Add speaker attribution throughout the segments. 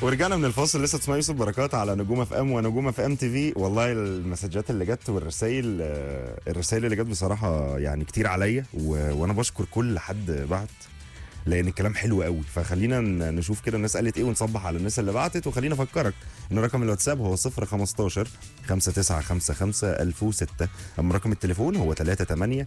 Speaker 1: ورجعنا من الفاصل لسه تسمع يوسف بركات على نجوم اف ام ونجوم اف ام تي في والله المسجات اللي جت والرسائل آه، الرسائل اللي جت بصراحه يعني كتير عليا و... وانا بشكر كل حد بعت لان الكلام حلو قوي فخلينا ن- نشوف كده الناس قالت ايه ونصبح على الناس اللي بعتت وخلينا افكرك ان رقم الواتساب هو 015 5955 1006 اما رقم التليفون هو 38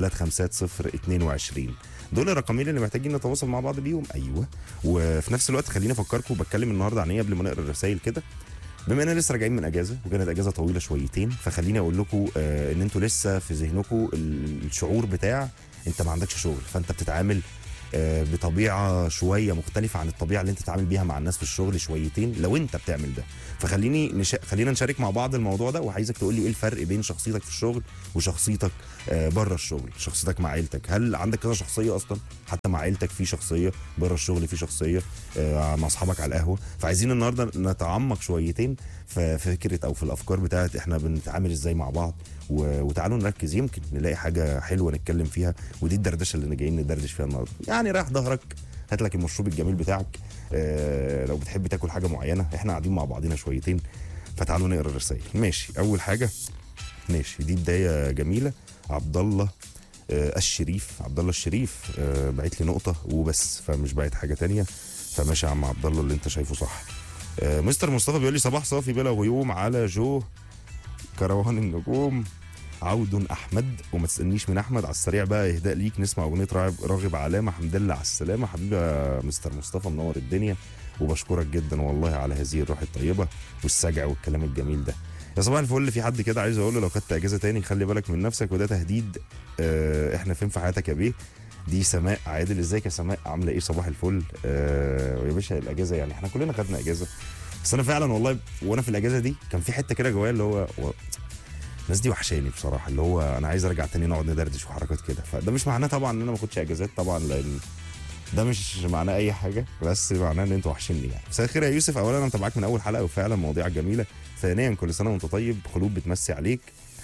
Speaker 1: 350 دول الرقمين اللي محتاجين نتواصل مع بعض بيهم ايوه وفي نفس الوقت خليني افكركم بتكلم النهارده عن ايه قبل ما نقرا الرسائل كده بما اننا لسه راجعين من اجازه وكانت اجازه طويله شويتين فخليني اقول لكم آه ان انتوا لسه في ذهنكم ال- الشعور بتاع انت ما عندكش شغل فانت بتتعامل آه، بطبيعه شويه مختلفه عن الطبيعه اللي انت تتعامل بيها مع الناس في الشغل شويتين لو انت بتعمل ده فخليني نش... خلينا نشارك مع بعض الموضوع ده وعايزك تقول لي ايه الفرق بين شخصيتك في الشغل وشخصيتك آه، بره الشغل شخصيتك مع عيلتك هل عندك كذا شخصيه اصلا حتى مع عيلتك في شخصيه بره الشغل في شخصيه آه، مع اصحابك على القهوه فعايزين النهارده نتعمق شويتين في في فكره او في الافكار بتاعت احنا بنتعامل ازاي مع بعض و- وتعالوا نركز يمكن نلاقي حاجه حلوه نتكلم فيها ودي الدردشه اللي جايين ندردش فيها النهارده يعني رايح ظهرك هات لك المشروب الجميل بتاعك آه لو بتحب تاكل حاجه معينه احنا قاعدين مع بعضينا شويتين فتعالوا نقرا الرسائل ماشي اول حاجه ماشي دي بدايه جميله عبد الله آه الشريف عبد الله الشريف آه بعت لي نقطه وبس فمش بعت حاجه تانية فماشي يا عم عبد الله اللي انت شايفه صح آه مستر مصطفى بيقول لي صباح صافي بلا غيوم على جو كروان النجوم عود احمد وما تسالنيش من احمد على السريع بقى اهداء ليك نسمع اغنيه راغب راغب علامه حمد لله على السلامه حبيبي يا مستر مصطفى منور الدنيا وبشكرك جدا والله على هذه الروح الطيبه والسجع والكلام الجميل ده يا صباح الفل في حد كده عايز اقول له لو خدت اجازه تاني خلي بالك من نفسك وده تهديد آه احنا فين في حياتك يا بيه دي سماء عادل ازيك يا سماء عامله ايه صباح الفل آه يا باشا الاجازه يعني احنا كلنا خدنا اجازه بس انا فعلا والله وانا في الاجازه دي كان في حته كده جوايا اللي هو و- الناس دي وحشاني بصراحه اللي هو انا عايز ارجع تاني نقعد ندردش وحركات كده فده مش معناه طبعا ان انا ما اخدش اجازات طبعا لان ده مش معناه اي حاجه بس معناه ان انتوا وحشيني يعني مساء الخير يا يوسف اولا انا متابعاك من اول حلقه وفعلا مواضيع جميله ثانيا كل سنه وانت طيب خلود بتمسي عليك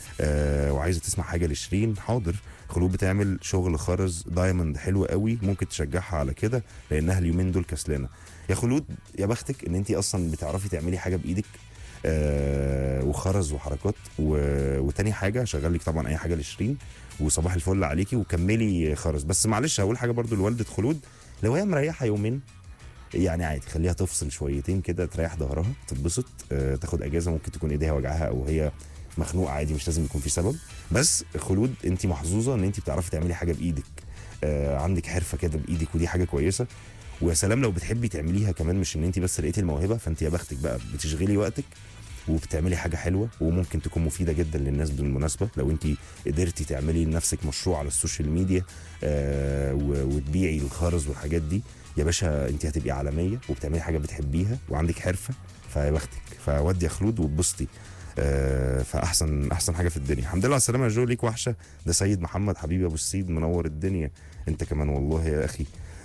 Speaker 1: آه وعايزه تسمع حاجه لشيرين حاضر خلود بتعمل شغل خرز دايموند حلو قوي ممكن تشجعها على كده لانها اليومين دول كسلانه يا خلود يا بختك ان انت اصلا بتعرفي تعملي حاجه بايدك آه وخرز وحركات و... وتاني حاجه شغل لك طبعا اي حاجه لشيرين وصباح الفل عليكي وكملي خرز بس معلش هقول حاجه برضو لوالده خلود لو هي مريحه يومين يعني عادي خليها تفصل شويتين كده تريح ظهرها تتبسط آه تاخد اجازه ممكن تكون ايديها وجعها او هي مخنوقه عادي مش لازم يكون في سبب بس خلود انت محظوظه ان انت بتعرفي تعملي حاجه بايدك آه عندك حرفه كده بايدك ودي حاجه كويسه ويا سلام لو بتحبي تعمليها كمان مش ان انت بس لقيتي الموهبه فانت يا بختك بقى بتشغلي وقتك وبتعملي حاجه حلوه وممكن تكون مفيده جدا للناس بالمناسبه لو انت قدرتي تعملي لنفسك مشروع على السوشيال ميديا آه و- وتبيعي الخرز والحاجات دي يا باشا انت هتبقي عالميه وبتعملي حاجه بتحبيها وعندك حرفه فيا بختك فودي يا خلود واتبسطي آه فاحسن احسن حاجه في الدنيا الحمد لله على السلامه يا جو ليك وحشه ده سيد محمد حبيبي ابو السيد منور الدنيا انت كمان والله يا اخي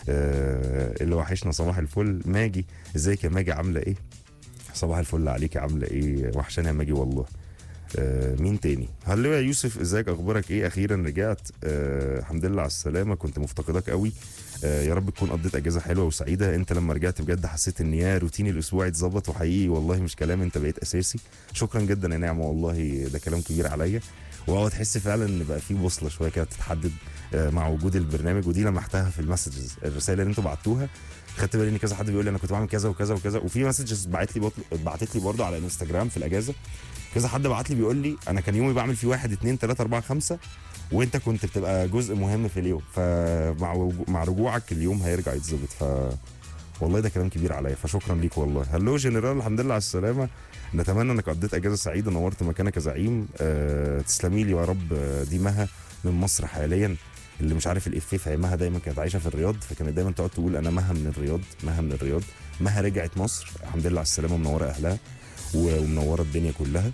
Speaker 1: آه اللي وحشنا صباح الفل ماجي ازيك يا ماجي عامله ايه صباح الفل عليك عامله ايه وحشاني يا ماجي والله آه مين تاني هلو يا يوسف ازيك اخبارك ايه اخيرا رجعت آه الحمد لله على السلامه كنت مفتقدك قوي آه يا رب تكون قضيت اجازه حلوه وسعيده انت لما رجعت بجد حسيت ان يا روتيني الاسبوعي اتظبط وحقيقي والله مش كلام انت بقيت اساسي شكرا جدا يا نعمه والله ده كلام كبير عليا وهو تحس فعلا ان بقى في بوصله شويه كده بتتحدد آه، مع وجود البرنامج ودي لمحتها في المسجز الرسائل اللي انتوا بعتوها خدت بالي ان كذا حد بيقول لي انا كنت بعمل كذا وكذا وكذا وفي مسجز بعت لي بطل... بعتت لي برضه على الانستجرام في الاجازه كذا حد بعت لي بيقول لي انا كان يومي بعمل فيه واحد اتنين تلاته اربعه خمسه وانت كنت بتبقى جزء مهم في اليوم فمع وجو- مع رجوعك اليوم هيرجع يتظبط ف والله ده كلام كبير عليا فشكرا ليك والله هلو جنرال الحمد لله على السلامه نتمنى انك قضيت اجازه سعيده نورت مكانك يا زعيم أه تسلمي لي يا رب آه، دي مها من مصر حاليا اللي مش عارف الافيه فهي مها دايما كانت عايشه في الرياض فكانت دايما تقعد تقول انا مها من الرياض مها من الرياض مها رجعت مصر الحمد لله على السلامه منوره اهلها و- ومنوره الدنيا كلها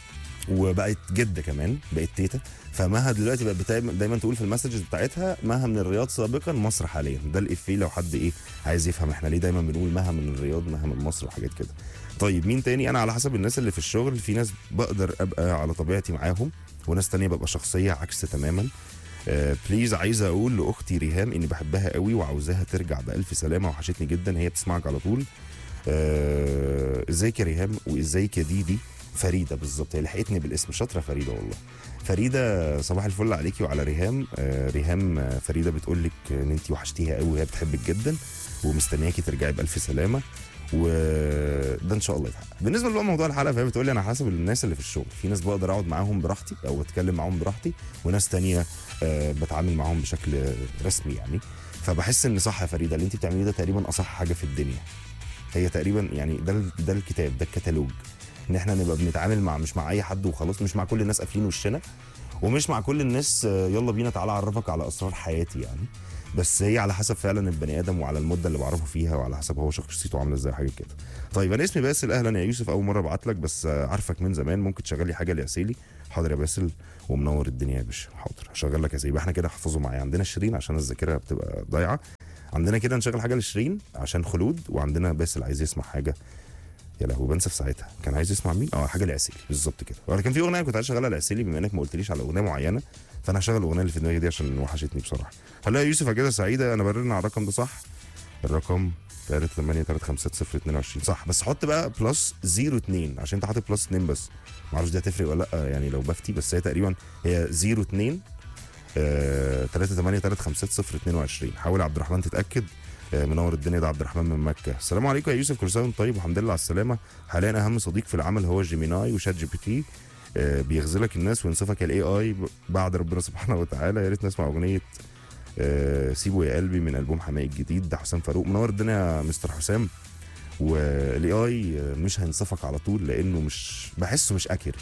Speaker 1: وبقت جده كمان بقت تيتا فمها دلوقتي بقت بتا- دايما تقول في المسجز بتاعتها مها من الرياض سابقا مصر حاليا ده الافيه لو حد ايه عايز يفهم احنا ليه دايما بنقول مها من الرياض مها من مصر وحاجات كده طيب مين تاني انا على حسب الناس اللي في الشغل في ناس بقدر ابقى على طبيعتي معاهم وناس تانية ببقى شخصيه عكس تماما آه بليز عايزه اقول لاختي ريهام اني بحبها قوي وعاوزاها ترجع بالف سلامه وحشتني جدا هي بتسمعك على طول آه، ازيك يا ريهام وازيك يا ديدي فريده بالظبط هي لحقتني بالاسم شاطره فريده والله فريده صباح الفل عليكي وعلى ريهام آه، ريهام آه، فريده بتقول لك ان انت وحشتيها قوي وهي بتحبك جدا ومستنياكي ترجعي بالف سلامه وده ان شاء الله يتحقق بالنسبه لبقى موضوع الحلقه فهي بتقول لي انا حاسب الناس اللي في الشغل في ناس بقدر اقعد معاهم براحتي او اتكلم معاهم براحتي وناس تانية آه، بتعامل معاهم بشكل رسمي يعني فبحس ان صح يا فريده اللي انت بتعمليه ده تقريبا اصح حاجه في الدنيا هي تقريبا يعني ده ال- ده الكتاب ده الكتالوج ان احنا نبقى بنتعامل مع مش مع اي حد وخلاص مش مع كل الناس قافلين وشنا ومش مع كل الناس آه، يلا بينا تعالى اعرفك على اسرار حياتي يعني بس هي على حسب فعلا البني ادم وعلى المده اللي بعرفه فيها وعلى حسب هو شخصيته عامله ازاي حاجه كده طيب انا اسمي باسل اهلا يا يوسف اول مره ابعت لك بس آه، عارفك من زمان ممكن تشغل لي حاجه لعسيلي حاضر يا باسل ومنور الدنيا يا باشا حاضر هشغل لك يا سيدي احنا كده احفظوا معايا عندنا شيرين عشان الذاكره بتبقى ضايعه عندنا كده نشغل حاجه لشيرين عشان خلود وعندنا باسل عايز يسمع حاجه يا لهوي بنسى في ساعتها كان عايز يسمع مين اه حاجه لعسيلي بالظبط كده وانا كان في اغنيه كنت عايز اشغلها لعسيلي بما انك ما قلتليش على اغنيه معينه فانا هشغل الاغنيه اللي في دماغي دي عشان وحشتني بصراحه هلا يا يوسف اجازه سعيده انا برن على الرقم ده صح الرقم 3835022 صح بس حط بقى بلس 02 عشان انت حاطط بلس 2 بس ما اعرفش دي هتفرق ولا لا يعني لو بفتي بس هي تقريبا هي 02 آه 3835022 حاول يا عبد الرحمن تتاكد آه، منور الدنيا ده عبد الرحمن من مكه السلام عليكم يا يوسف كل سنه وانت طيب والحمد لله على السلامه حاليا اهم صديق في العمل هو جيميناي وشات جي بي تي آه، بيغزلك الناس وينصفك الاي اي بعد ربنا سبحانه وتعالى يا ريت نسمع اغنيه آه، سيبه يا قلبي من البوم حماقي الجديد ده حسام فاروق منور الدنيا يا مستر حسام والاي اي مش هينصفك على طول لانه مش بحسه مش اكيرت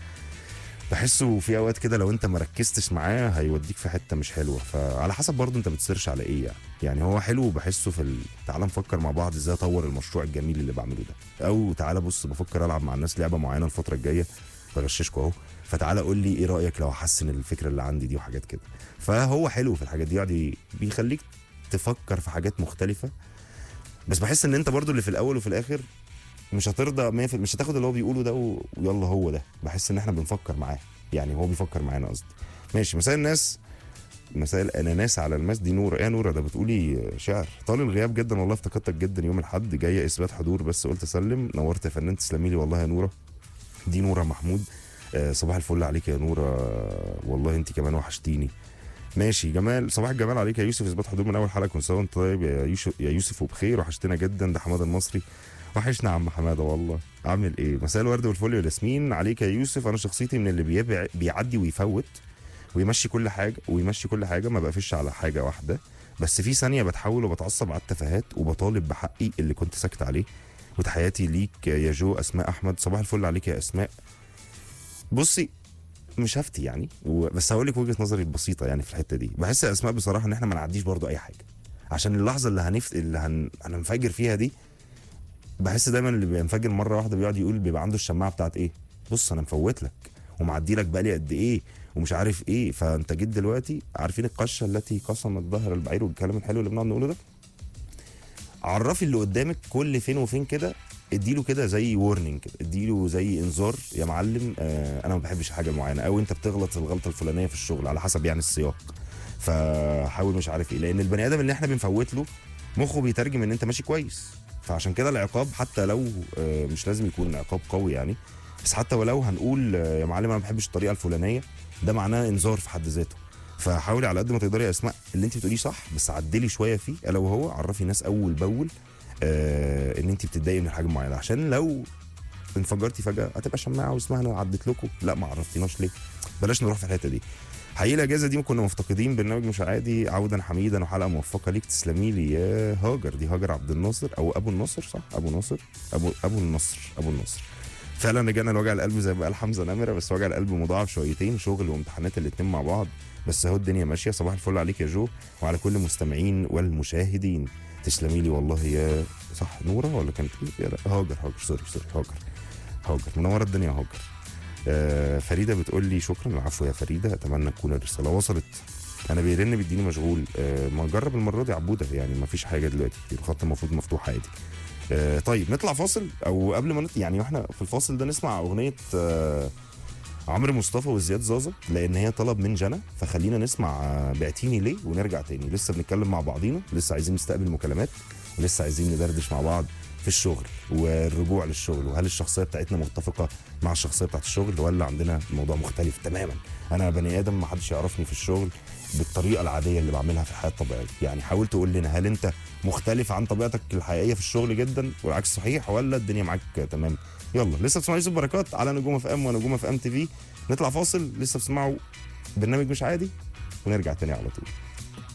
Speaker 1: بحسه في اوقات كده لو انت ما ركزتش معاه هيوديك في حته مش حلوه فعلى حسب برضه انت بتسيرش على ايه يعني يعني هو حلو وبحسه في ال... تعال نفكر مع بعض ازاي اطور المشروع الجميل اللي بعمله ده او تعالى بص بفكر العب مع الناس لعبه معينه الفتره الجايه بغششكوا اهو فتعالى قول لي ايه رايك لو احسن الفكره اللي عندي دي وحاجات كده فهو حلو في الحاجات دي يعني بيخليك تفكر في حاجات مختلفه بس بحس ان انت برضو اللي في الاول وفي الاخر مش هترضى 100% مش هتاخد اللي هو بيقوله ده و- ويلا هو ده بحس ان احنا بنفكر معاه يعني هو بيفكر معانا قصدي ماشي مساء الناس مساء الاناناس على الماس دي نوره ايه يا نوره ده بتقولي شعر طال الغياب جدا والله افتقدتك جدا يوم الاحد جايه اثبات حضور بس قلت اسلم نورت يا فنان تسلمي لي والله يا نوره دي نوره محمود آه، صباح الفل عليك يا نوره آه، والله انت كمان وحشتيني ماشي جمال صباح الجمال عليك يا يوسف اثبات حضور من اول حلقه كنت سوا وانت طيب يا يوسف يا يوسف وبخير وحشتنا جدا ده حماده المصري وحشنا يا عم حماده والله عامل ايه مساء الورد والفل والياسمين عليك يا يوسف انا شخصيتي من اللي بيبع بيعدي ويفوت ويمشي كل حاجه ويمشي كل حاجه ما بقفش على حاجه واحده بس في ثانيه بتحول وبتعصب على التفاهات وبطالب بحقي اللي كنت ساكت عليه وتحياتي ليك يا جو اسماء احمد صباح الفل عليك يا اسماء بصي مش هفتي يعني و- بس هقول لك وجهه نظري البسيطه يعني في الحته دي بحس يا اسماء بصراحه ان احنا ما نعديش برضو اي حاجه عشان اللحظه اللي هنفت اللي هن... هننفجر فيها دي بحس دايما اللي بينفجر مره واحده بيقعد يقول بيبقى عنده الشماعه بتاعت ايه بص انا مفوت لك ومعدي لك بقالي قد ايه ومش عارف ايه فانت جيت دلوقتي عارفين القشه التي قسمت ظهر البعير والكلام الحلو اللي بنقعد نقوله ده عرفي اللي قدامك كل فين وفين كده اديله كده زي وورنينج كده اديله زي انذار يا معلم آه انا ما بحبش حاجه معينه او انت بتغلط الغلطه الفلانيه في الشغل على حسب يعني السياق فحاول مش عارف ايه لان البني ادم اللي احنا بنفوت له مخه بيترجم ان انت ماشي كويس فعشان كده العقاب حتى لو آه، مش لازم يكون عقاب قوي يعني بس حتى ولو هنقول آه، يا معلم انا ما بحبش الطريقه الفلانيه ده معناه انذار في حد ذاته فحاولي على قد ما تقدري يا اسماء اللي انت بتقوليه صح بس عدلي شويه فيه الا وهو عرفي الناس اول باول آه ان انت بتتضايقي من حاجه معينه عشان لو انفجرتي فجاه هتبقى شماعه واسمها انا عدت لكم لا ما عرفتيناش ليه بلاش نروح في الحته دي حقيقي الاجازه دي كنا مفتقدين برنامج مش عادي عودا حميدا وحلقه موفقه ليك تسلمي لي يا هاجر دي هاجر عبد الناصر او ابو الناصر صح ابو ناصر ابو ابو النصر ابو النصر فعلا رجعنا لوجع القلب زي ما قال حمزه نمره بس وجع القلب مضاعف شويتين شغل وامتحانات الاتنين مع بعض بس اهو الدنيا ماشيه صباح الفل عليك يا جو وعلى كل المستمعين والمشاهدين تسلمي لي والله يا صح نوره ولا كانت ايه يا لا هاجر هاجر سوري سوري هاجر هاجر منوره الدنيا يا هاجر آه فريده بتقول لي شكرا العفو يا فريده اتمنى تكون الرساله وصلت انا بيرن بيديني مشغول آه ما نجرب المره دي عبوده يعني ما فيش حاجه دلوقتي الخط المفروض مفتوح عادي آه طيب نطلع فاصل او قبل ما نطلع يعني واحنا في الفاصل ده نسمع اغنيه آه عمرو مصطفى وزياد زازا لان هي طلب من جنى فخلينا نسمع آه، بعتيني ليه ونرجع تاني لسه بنتكلم مع بعضينا لسه عايزين نستقبل مكالمات ولسه عايزين ندردش مع بعض في الشغل والرجوع للشغل وهل الشخصيه بتاعتنا متفقه مع الشخصيه بتاعت الشغل ولا عندنا الموضوع مختلف تماما انا بني ادم ما حدش يعرفني في الشغل بالطريقه العاديه اللي بعملها في الحياه الطبيعيه يعني حاول تقول لنا هل انت مختلف عن طبيعتك الحقيقيه في الشغل جدا والعكس صحيح ولا الدنيا معاك تمام يلا لسه بتسمعوا يوسف بركات على نجوم اف ام ونجوم اف ام تي في نطلع فاصل لسه بتسمعوا برنامج مش عادي ونرجع تاني على طول